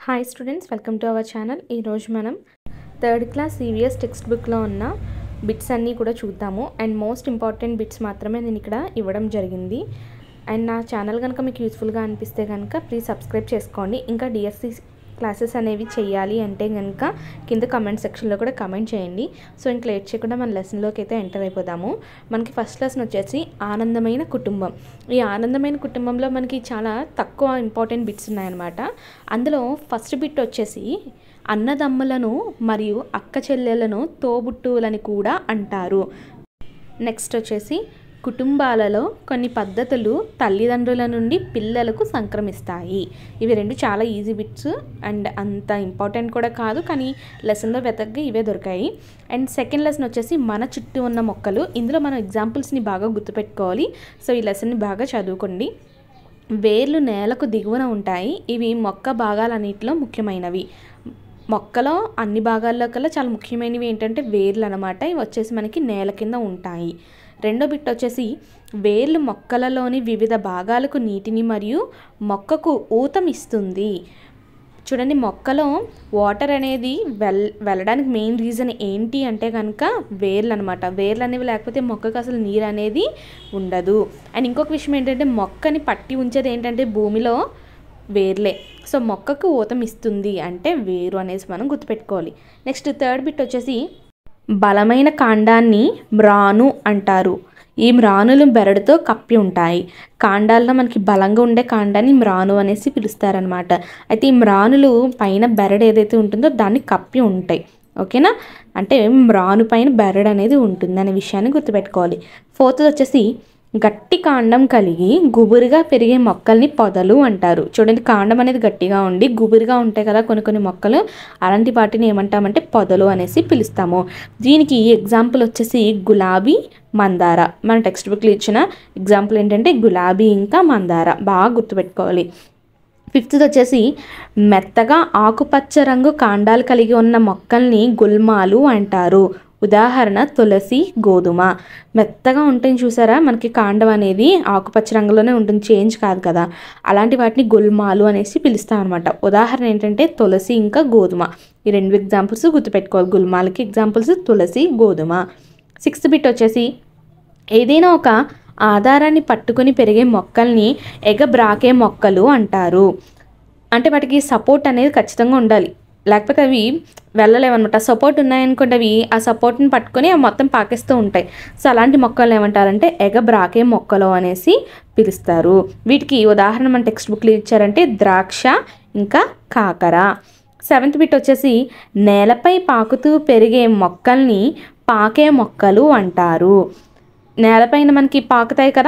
hi students welcome to our channel ఈరోజు మనం third class CVS text బుక్లో ఉన్న బిట్స్ అన్నీ కూడా చూద్దాము అండ్ మోస్ట్ ఇంపార్టెంట్ బిట్స్ మాత్రమే నేను ఇక్కడ ఇవ్వడం జరిగింది అండ్ నా ఛానల్ కనుక మీకు యూస్ఫుల్గా అనిపిస్తే కనుక ప్లీజ్ సబ్స్క్రైబ్ చేసుకోండి ఇంకా డిఎస్సి క్లాసెస్ అనేవి చేయాలి అంటే కనుక కింద కమెంట్ సెక్షన్లో కూడా కమెంట్ చేయండి సో ఇంక లేట్ చేయకుండా మన లెసన్లోకి అయితే ఎంటర్ అయిపోదాము మనకి ఫస్ట్ లెసన్ వచ్చేసి ఆనందమైన కుటుంబం ఈ ఆనందమైన కుటుంబంలో మనకి చాలా తక్కువ ఇంపార్టెంట్ బిట్స్ ఉన్నాయన్నమాట అందులో ఫస్ట్ బిట్ వచ్చేసి అన్నదమ్ములను మరియు అక్క చెల్లెలను తోబుట్టువులని కూడా అంటారు నెక్స్ట్ వచ్చేసి కుటుంబాలలో కొన్ని పద్ధతులు తల్లిదండ్రుల నుండి పిల్లలకు సంక్రమిస్తాయి ఇవి రెండు చాలా ఈజీ బిట్స్ అండ్ అంత ఇంపార్టెంట్ కూడా కాదు కానీ లెసన్లో వెతకగా ఇవే దొరికాయి అండ్ సెకండ్ లెసన్ వచ్చేసి మన చుట్టూ ఉన్న మొక్కలు ఇందులో మనం ఎగ్జాంపుల్స్ని బాగా గుర్తుపెట్టుకోవాలి సో ఈ లెసన్ని బాగా చదువుకోండి వేర్లు నేలకు దిగువన ఉంటాయి ఇవి మొక్క భాగాలన్నిటిలో ముఖ్యమైనవి మొక్కలో అన్ని భాగాల్లో కల్లా చాలా ముఖ్యమైనవి ఏంటంటే వేర్లు అనమాట ఇవి వచ్చేసి మనకి నేల కింద ఉంటాయి రెండో బిట్ వచ్చేసి వేర్లు మొక్కలలోని వివిధ భాగాలకు నీటిని మరియు మొక్కకు ఊతం ఇస్తుంది చూడండి మొక్కలో వాటర్ అనేది వెల్ వెళ్ళడానికి మెయిన్ రీజన్ ఏంటి అంటే కనుక వేర్లు అనమాట వేర్లు అనేవి లేకపోతే మొక్కకు అసలు నీరు అనేది ఉండదు అండ్ ఇంకొక విషయం ఏంటంటే మొక్కని పట్టి ఉంచేది ఏంటంటే భూమిలో వేర్లే సో మొక్కకు ఊతం ఇస్తుంది అంటే వేరు అనేసి మనం గుర్తుపెట్టుకోవాలి నెక్స్ట్ థర్డ్ బిట్ వచ్చేసి బలమైన కాండాన్ని మ్రాను అంటారు ఈ మ్రానులు బెరడుతో కప్పి ఉంటాయి కాండాల్లో మనకి బలంగా ఉండే కాండాన్ని మ్రాను అనేసి పిలుస్తారనమాట అయితే ఈ మ్రానులు పైన బెరడు ఏదైతే ఉంటుందో దాన్ని కప్పి ఉంటాయి ఓకేనా అంటే మ్రాను పైన బెరడు అనేది ఉంటుంది అనే విషయాన్ని గుర్తుపెట్టుకోవాలి ఫోర్త్ వచ్చేసి గట్టి కాండం కలిగి గుబురుగా పెరిగే మొక్కల్ని పొదలు అంటారు చూడండి కాండం అనేది గట్టిగా ఉండి గుబురుగా ఉంటాయి కదా కొన్ని కొన్ని మొక్కలు అలాంటి వాటిని ఏమంటామంటే పొదలు అనేసి పిలుస్తాము దీనికి ఎగ్జాంపుల్ వచ్చేసి గులాబీ మందార మన టెక్స్ట్ బుక్లో ఇచ్చిన ఎగ్జాంపుల్ ఏంటంటే గులాబీ ఇంకా మందార బాగా గుర్తుపెట్టుకోవాలి ఫిఫ్త్ వచ్చేసి మెత్తగా ఆకుపచ్చ రంగు కాండాలు కలిగి ఉన్న మొక్కల్ని గుల్మాలు అంటారు ఉదాహరణ తులసి గోధుమ మెత్తగా ఉంటుంది చూసారా మనకి కాండం అనేది ఆకుపచ్చ రంగులోనే ఉంటుంది చేంజ్ కాదు కదా అలాంటి వాటిని గుల్మాలు అనేసి పిలుస్తాం అనమాట ఉదాహరణ ఏంటంటే తులసి ఇంకా గోధుమ ఈ రెండు ఎగ్జాంపుల్స్ గుర్తుపెట్టుకోవాలి గుల్మాలకి ఎగ్జాంపుల్స్ తులసి గోధుమ సిక్స్త్ బిట్ వచ్చేసి ఏదైనా ఒక ఆధారాన్ని పట్టుకొని పెరిగే మొక్కల్ని ఎగబ్రాకే మొక్కలు అంటారు అంటే వాటికి సపోర్ట్ అనేది ఖచ్చితంగా ఉండాలి లేకపోతే అవి వెళ్ళలేవన్నమాట సపోర్ట్ ఉన్నాయనుకోండి అవి ఆ సపోర్ట్ని పట్టుకొని అవి మొత్తం పాకిస్తూ ఉంటాయి సో అలాంటి మొక్కలు ఏమంటారంటే ఎగబ్రాకే మొక్కలు అనేసి పిలుస్తారు వీటికి ఉదాహరణ మన టెక్స్ట్ బుక్లో ఇచ్చారంటే ద్రాక్ష ఇంకా కాకర సెవెంత్ బిట్ వచ్చేసి నేలపై పాకుతూ పెరిగే మొక్కల్ని పాకే మొక్కలు అంటారు నేలపైన మనకి పాకుతాయి కదా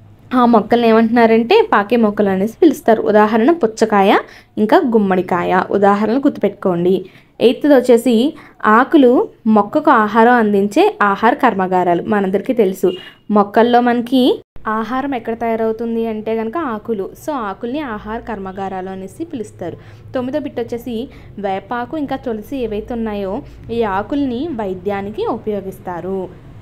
ఆ మొక్కల్ని ఏమంటున్నారంటే పాకే మొక్కలు అనేసి పిలుస్తారు ఉదాహరణ పుచ్చకాయ ఇంకా గుమ్మడికాయ ఉదాహరణలు గుర్తుపెట్టుకోండి ఎయిత్ వచ్చేసి ఆకులు మొక్కకు ఆహారం అందించే ఆహార కర్మాగారాలు మనందరికీ తెలుసు మొక్కల్లో మనకి ఆహారం ఎక్కడ తయారవుతుంది అంటే కనుక ఆకులు సో ఆకుల్ని ఆహార కర్మాగారాలు అనేసి పిలుస్తారు తొమ్మిదో బిట్ వచ్చేసి వేపాకు ఇంకా తులసి ఏవైతే ఉన్నాయో ఈ ఆకుల్ని వైద్యానికి ఉపయోగిస్తారు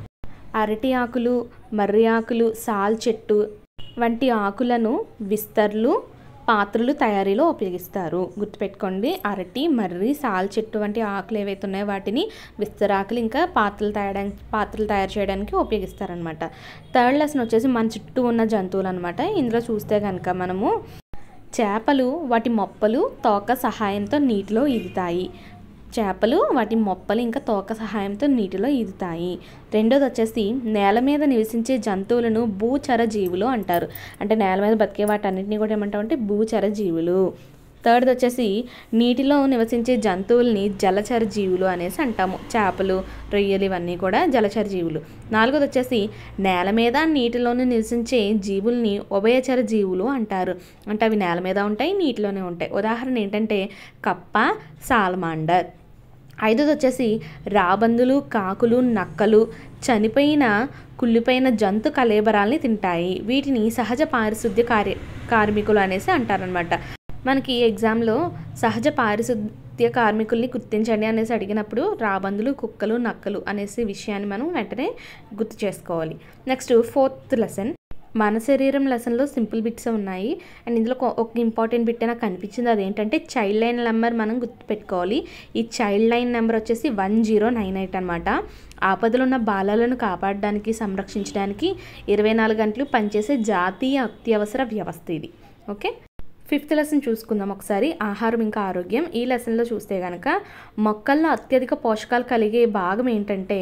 అరటి ఆకులు మర్రి ఆకులు సాల్ చెట్టు వంటి ఆకులను విస్తర్లు పాత్రలు తయారీలో ఉపయోగిస్తారు గుర్తుపెట్టుకోండి అరటి మర్రి సాల్ చెట్టు వంటి ఆకులు ఏవైతే ఉన్నాయో వాటిని విస్తరాకులు ఇంకా పాత్రలు తయారడానికి పాత్రలు తయారు చేయడానికి ఉపయోగిస్తారనమాట థర్డ్ లెసన్ వచ్చేసి మన చుట్టూ ఉన్న జంతువులు అనమాట ఇందులో చూస్తే కనుక మనము చేపలు వాటి మొప్పలు తోక సహాయంతో నీటిలో ఈదుతాయి చేపలు వాటి మొప్పలు ఇంకా తోక సహాయంతో నీటిలో ఈదుతాయి రెండోది వచ్చేసి నేల మీద నివసించే జంతువులను భూచర జీవులు అంటారు అంటే నేల మీద బతికే వాటన్నిటిని కూడా ఏమంటామంటే భూచర జీవులు థర్డ్ వచ్చేసి నీటిలో నివసించే జంతువుల్ని జలచర జీవులు అనేసి అంటాము చేపలు రొయ్యలు ఇవన్నీ కూడా జలచర జీవులు నాలుగోది వచ్చేసి నేల మీద నీటిలోనే నివసించే జీవుల్ని ఉభయచర జీవులు అంటారు అంటే అవి నేల మీద ఉంటాయి నీటిలోనే ఉంటాయి ఉదాహరణ ఏంటంటే కప్ప సాల్మాండర్ ఐదోది వచ్చేసి రాబందులు కాకులు నక్కలు చనిపోయిన కుళ్ళిపోయిన జంతు కలేబరాల్ని తింటాయి వీటిని సహజ పారిశుద్ధ్య కార్య కార్మికులు అనేసి అంటారనమాట మనకి ఎగ్జామ్లో సహజ పారిశుద్ధ్య కార్మికుల్ని గుర్తించండి అనేసి అడిగినప్పుడు రాబందులు కుక్కలు నక్కలు అనేసి విషయాన్ని మనం వెంటనే గుర్తు చేసుకోవాలి నెక్స్ట్ ఫోర్త్ లెసన్ మన శరీరం లెసన్లో సింపుల్ బిట్స్ ఉన్నాయి అండ్ ఇందులో ఒక- ఒక ఇంపార్టెంట్ బిట్ నాకు కనిపించింది అదేంటంటే చైల్డ్ లైన్ నెంబర్ మనం గుర్తుపెట్టుకోవాలి ఈ చైల్డ్ లైన్ నెంబర్ వచ్చేసి వన్ జీరో నైన్ ఎయిట్ అనమాట ఆపదలో ఉన్న బాలలను కాపాడడానికి సంరక్షించడానికి ఇరవై నాలుగు గంటలు పనిచేసే జాతీయ అత్యవసర వ్యవస్థ ఇది ఓకే ఫిఫ్త్ లెసన్ చూసుకుందాం ఒకసారి ఆహారం ఇంకా ఆరోగ్యం ఈ లెసన్లో చూస్తే కనుక మొక్కల్లో అత్యధిక పోషకాలు కలిగే భాగం ఏంటంటే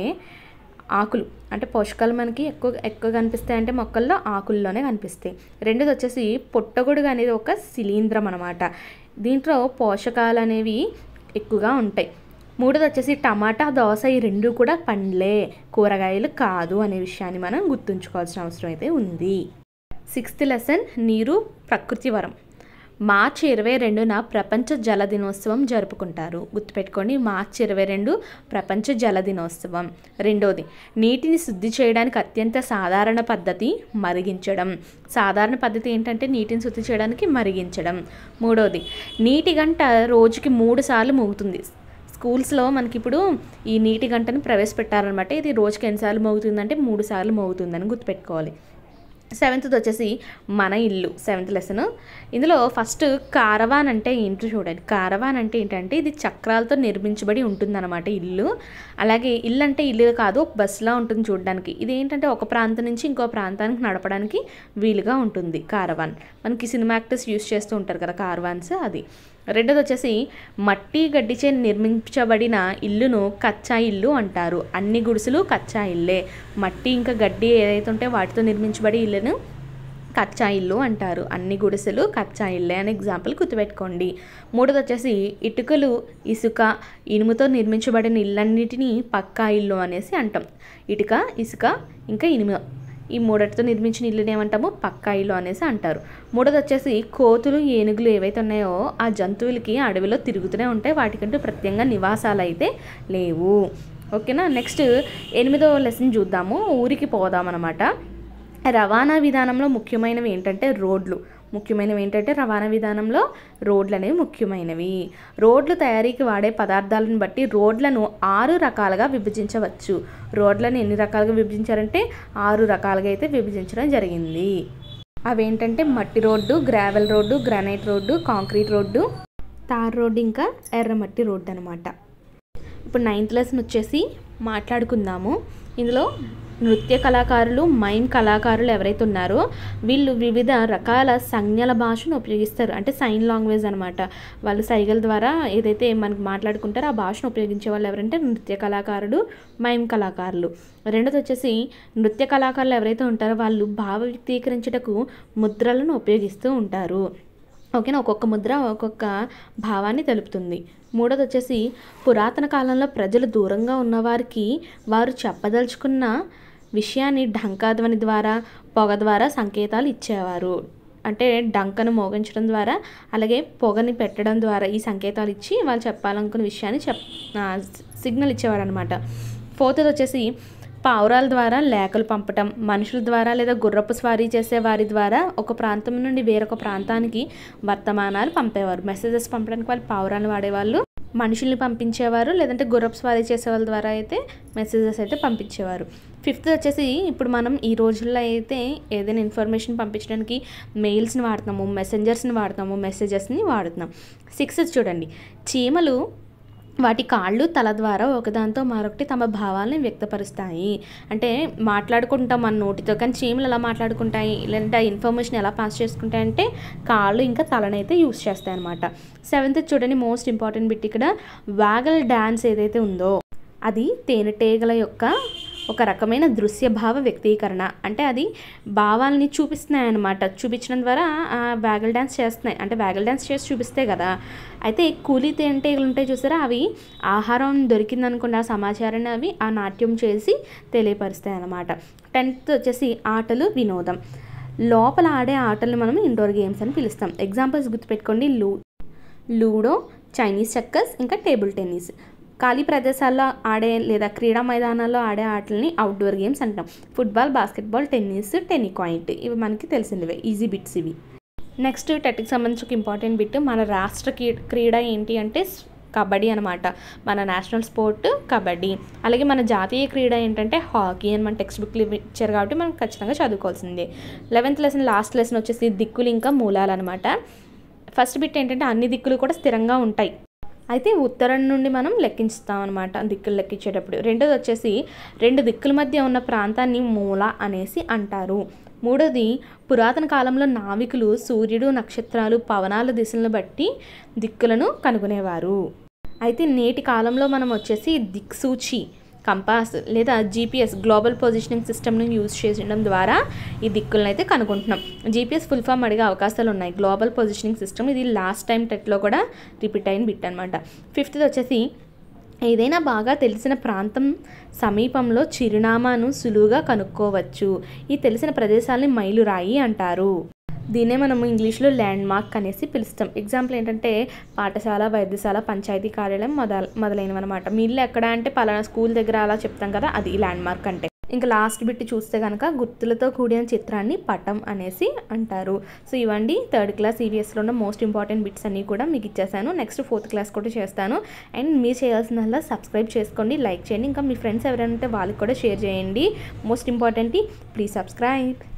ఆకులు అంటే పోషకాలు మనకి ఎక్కువ ఎక్కువ కనిపిస్తాయి అంటే మొక్కల్లో ఆకుల్లోనే కనిపిస్తాయి రెండోది వచ్చేసి పుట్టగొడుగు అనేది ఒక శిలీంద్రం అనమాట దీంట్లో పోషకాలు అనేవి ఎక్కువగా ఉంటాయి మూడోది వచ్చేసి టమాటా దోస ఈ రెండు కూడా పండ్లే కూరగాయలు కాదు అనే విషయాన్ని మనం గుర్తుంచుకోవాల్సిన అవసరం అయితే ఉంది సిక్స్త్ లెసన్ నీరు ప్రకృతి వరం మార్చి ఇరవై రెండున ప్రపంచ జల దినోత్సవం జరుపుకుంటారు గుర్తుపెట్టుకోండి మార్చి ఇరవై రెండు ప్రపంచ జల దినోత్సవం రెండోది నీటిని శుద్ధి చేయడానికి అత్యంత సాధారణ పద్ధతి మరిగించడం సాధారణ పద్ధతి ఏంటంటే నీటిని శుద్ధి చేయడానికి మరిగించడం మూడోది నీటి గంట రోజుకి మూడు సార్లు మోగుతుంది స్కూల్స్లో మనకి ఇప్పుడు ఈ నీటి గంటను ప్రవేశపెట్టారనమాట ఇది రోజుకి ఎన్నిసార్లు మోగుతుందంటే మూడు సార్లు మోగుతుందని గుర్తుపెట్టుకోవాలి సెవెంత్ది వచ్చేసి మన ఇల్లు సెవెంత్ లెసన్ ఇందులో ఫస్ట్ కారవాన్ అంటే ఏంటో చూడండి కారవాన్ అంటే ఏంటంటే ఇది చక్రాలతో నిర్మించబడి ఉంటుందన్నమాట ఇల్లు అలాగే ఇల్లు అంటే ఇల్లు కాదు ఒక బస్సులా ఉంటుంది చూడడానికి ఇది ఏంటంటే ఒక ప్రాంతం నుంచి ఇంకో ప్రాంతానికి నడపడానికి వీలుగా ఉంటుంది కారవాన్ మనకి సినిమా యాక్టర్స్ యూస్ చేస్తూ ఉంటారు కదా కారవాన్స్ అది రెండోది వచ్చేసి మట్టి గడ్డిచే నిర్మించబడిన ఇల్లును కచ్చా ఇల్లు అంటారు అన్ని గుడిసెలు కచ్చా ఇల్లే మట్టి ఇంకా గడ్డి ఏదైతే ఉంటే వాటితో నిర్మించబడి ఇల్లును కచ్చా ఇల్లు అంటారు అన్ని గుడిసెలు కచ్చా ఇల్లే అని ఎగ్జాంపుల్ గుర్తుపెట్టుకోండి మూడోది వచ్చేసి ఇటుకలు ఇసుక ఇనుముతో నిర్మించబడిన ఇళ్ళన్నిటినీ పక్కా ఇల్లు అనేసి అంటాం ఇటుక ఇసుక ఇంకా ఇనుము ఈ మూడటితో నిర్మించిన ఇల్లుని ఏమంటాము పక్కా ఇల్లు అనేసి అంటారు మూడోది వచ్చేసి కోతులు ఏనుగులు ఏవైతే ఉన్నాయో ఆ జంతువులకి అడవిలో తిరుగుతూనే ఉంటాయి వాటికంటూ ప్రత్యేకంగా నివాసాలు అయితే లేవు ఓకేనా నెక్స్ట్ ఎనిమిదో లెసన్ చూద్దాము ఊరికి పోదామన్నమాట రవాణా విధానంలో ముఖ్యమైనవి ఏంటంటే రోడ్లు ముఖ్యమైనవి ఏంటంటే రవాణా విధానంలో రోడ్లు అనేవి ముఖ్యమైనవి రోడ్లు తయారీకి వాడే పదార్థాలను బట్టి రోడ్లను ఆరు రకాలుగా విభజించవచ్చు రోడ్లను ఎన్ని రకాలుగా విభజించారంటే ఆరు రకాలుగా అయితే విభజించడం జరిగింది అవేంటంటే మట్టి road gravel road granite road concrete road tar road ఇంకా ఎర్రమట్టి రోడ్డు అనమాట ఇప్పుడు నైన్త్ లెసన్ వచ్చేసి మాట్లాడుకుందాము ఇందులో నృత్య కళాకారులు మైమ్ కళాకారులు ఎవరైతే ఉన్నారో వీళ్ళు వివిధ రకాల సంజ్ఞల భాషను ఉపయోగిస్తారు అంటే సైన్ లాంగ్వేజ్ అనమాట వాళ్ళు సైగల ద్వారా ఏదైతే మనకు మాట్లాడుకుంటారో ఆ భాషను ఉపయోగించే వాళ్ళు ఎవరంటే నృత్య కళాకారుడు మైమ్ కళాకారులు రెండోది వచ్చేసి నృత్య కళాకారులు ఎవరైతే ఉంటారో వాళ్ళు భావ వ్యక్తీకరించుటకు ముద్రలను ఉపయోగిస్తూ ఉంటారు ఓకేనా ఒక్కొక్క ముద్ర ఒక్కొక్క భావాన్ని తెలుపుతుంది మూడోది వచ్చేసి పురాతన కాలంలో ప్రజలు దూరంగా ఉన్నవారికి వారు చెప్పదలుచుకున్న విషయాన్ని ఢంకాధ్వని ద్వారా పొగ ద్వారా సంకేతాలు ఇచ్చేవారు అంటే డంకను మోగించడం ద్వారా అలాగే పొగని పెట్టడం ద్వారా ఈ సంకేతాలు ఇచ్చి వాళ్ళు చెప్పాలనుకున్న విషయాన్ని చెప్ సిగ్నల్ ఇచ్చేవారు అనమాట ఫోర్త్ వచ్చేసి పావురాల ద్వారా లేఖలు పంపటం మనుషుల ద్వారా లేదా గుర్రపు స్వారీ చేసే వారి ద్వారా ఒక ప్రాంతం నుండి వేరొక ప్రాంతానికి వర్తమానాలు పంపేవారు మెసేజెస్ పంపడానికి వాళ్ళు పావురాలు వాడేవాళ్ళు మనుషుల్ని పంపించేవారు లేదంటే గుర్రపు స్వారీ చేసే వాళ్ళ ద్వారా అయితే మెసేజెస్ అయితే పంపించేవారు ఫిఫ్త్ వచ్చేసి ఇప్పుడు మనం ఈ రోజుల్లో అయితే ఏదైనా ఇన్ఫర్మేషన్ పంపించడానికి మెయిల్స్ని వాడుతున్నాము మెసెంజర్స్ని వాడుతున్నాము మెసేజెస్ని వాడుతున్నాం సిక్స్త్ చూడండి చీమలు వాటి కాళ్ళు తల ద్వారా ఒకదాంతో మరొకటి తమ భావాలను వ్యక్తపరుస్తాయి అంటే మాట్లాడుకుంటాం మన నోటితో కానీ చీమలు ఎలా మాట్లాడుకుంటాయి లేదంటే ఆ ఇన్ఫర్మేషన్ ఎలా పాస్ చేసుకుంటాయి అంటే కాళ్ళు ఇంకా తలనైతే యూస్ చేస్తాయి అనమాట సెవెంత్ చూడండి మోస్ట్ ఇంపార్టెంట్ బిట్ ఇక్కడ వాగల్ డ్యాన్స్ ఏదైతే ఉందో అది తేనెటీగల యొక్క ఒక రకమైన దృశ్య భావ వ్యక్తీకరణ అంటే అది భావాల్ని చూపిస్తున్నాయి అనమాట చూపించడం ద్వారా ఆ వ్యాగల్ డ్యాన్స్ చేస్తున్నాయి అంటే వ్యాగల్ డ్యాన్స్ చేసి చూపిస్తాయి కదా అయితే కూలీ తేనెటీగలు ఉంటాయి చూసారా అవి ఆహారం దొరికిందనుకున్న ఆ సమాచారాన్ని అవి ఆ నాట్యం చేసి తెలియపరుస్తాయి అన్నమాట టెన్త్ వచ్చేసి ఆటలు వినోదం లోపల ఆడే ఆటలను మనం ఇండోర్ గేమ్స్ అని పిలుస్తాం ఎగ్జాంపుల్స్ గుర్తుపెట్టుకోండి లూ లూడో చైనీస్ చెక్కర్స్ ఇంకా టేబుల్ టెన్నిస్ ఖాళీ ప్రదేశాల్లో ఆడే లేదా క్రీడా మైదానాల్లో ఆడే ఆటలని అవుట్డోర్ గేమ్స్ అంటాం ఫుట్బాల్ బాస్కెట్బాల్ టెన్నిస్ టెన్నికాయింట్ ఇవి మనకి తెలిసినవే ఈజీ బిట్స్ ఇవి నెక్స్ట్ టెట్కి సంబంధించి ఒక ఇంపార్టెంట్ బిట్ మన రాష్ట్ర క్రీ- క్రీడ ఏంటి అంటే కబడ్డీ అనమాట మన నేషనల్ స్పోర్ట్ కబడ్డీ అలాగే మన జాతీయ క్రీడ ఏంటంటే హాకీ అని మన టెక్స్ట్ బుక్లు ఇచ్చారు కాబట్టి మనం ఖచ్చితంగా చదువుకోవాల్సిందే లెవెన్త్ లెసన్ లాస్ట్ లెసన్ వచ్చేసి దిక్కులు ఇంకా మూలాలు అనమాట ఫస్ట్ బిట్ ఏంటంటే అన్ని దిక్కులు కూడా స్థిరంగా ఉంటాయి అయితే ఉత్తరం నుండి మనం లెక్కించుతాం అనమాట దిక్కులు లెక్కించేటప్పుడు రెండోది వచ్చేసి రెండు దిక్కుల మధ్య ఉన్న ప్రాంతాన్ని మూల అనేసి అంటారు మూడోది పురాతన కాలంలో నావికులు సూర్యుడు నక్షత్రాలు పవనాల దిశలను బట్టి దిక్కులను కనుగొనేవారు అయితే నేటి కాలంలో మనం వచ్చేసి దిక్సూచి కంపాస్ లేదా జీపీఎస్ గ్లోబల్ పొజిషనింగ్ సిస్టమ్ని యూజ్ చేయడం ద్వారా ఈ దిక్కులను అయితే కనుక్కుంటున్నాం జీపీఎస్ ఫుల్ ఫామ్ అడిగే అవకాశాలు ఉన్నాయి గ్లోబల్ పొజిషనింగ్ సిస్టమ్ ఇది లాస్ట్ టైం టెట్లో కూడా రిపీట్ అయిన బిట్ అనమాట ఫిఫ్త్ వచ్చేసి ఏదైనా బాగా తెలిసిన ప్రాంతం సమీపంలో చిరునామాను సులువుగా కనుక్కోవచ్చు ఈ తెలిసిన ప్రదేశాలని మైలురాయి అంటారు దీన్నే మనం ఇంగ్లీష్లో ల్యాండ్ మార్క్ అనేసి పిలుస్తాం ఎగ్జాంపుల్ ఏంటంటే పాఠశాల వైద్యశాల పంచాయతీ కార్యాలయం మొదల మొదలైనవి అనమాట మీ ఇల్లు ఎక్కడ అంటే పలానా స్కూల్ దగ్గర అలా చెప్తాం కదా అది ల్యాండ్ మార్క్ అంటే ఇంకా లాస్ట్ బిట్ చూస్తే కనుక గుర్తులతో కూడిన చిత్రాన్ని పటం అనేసి అంటారు సో ఇవండి థర్డ్ క్లాస్ ఈవీఎస్లో ఉన్న మోస్ట్ ఇంపార్టెంట్ బిట్స్ అన్నీ కూడా మీకు ఇచ్చేసాను నెక్స్ట్ ఫోర్త్ క్లాస్ కూడా చేస్తాను అండ్ మీరు చేయాల్సిందల్లా సబ్స్క్రైబ్ చేసుకోండి లైక్ చేయండి ఇంకా మీ ఫ్రెండ్స్ ఎవరైనా ఉంటే వాళ్ళకి కూడా షేర్ చేయండి మోస్ట్ ఇంపార్టెంట్ ప్లీజ్ సబ్స్క్రైబ్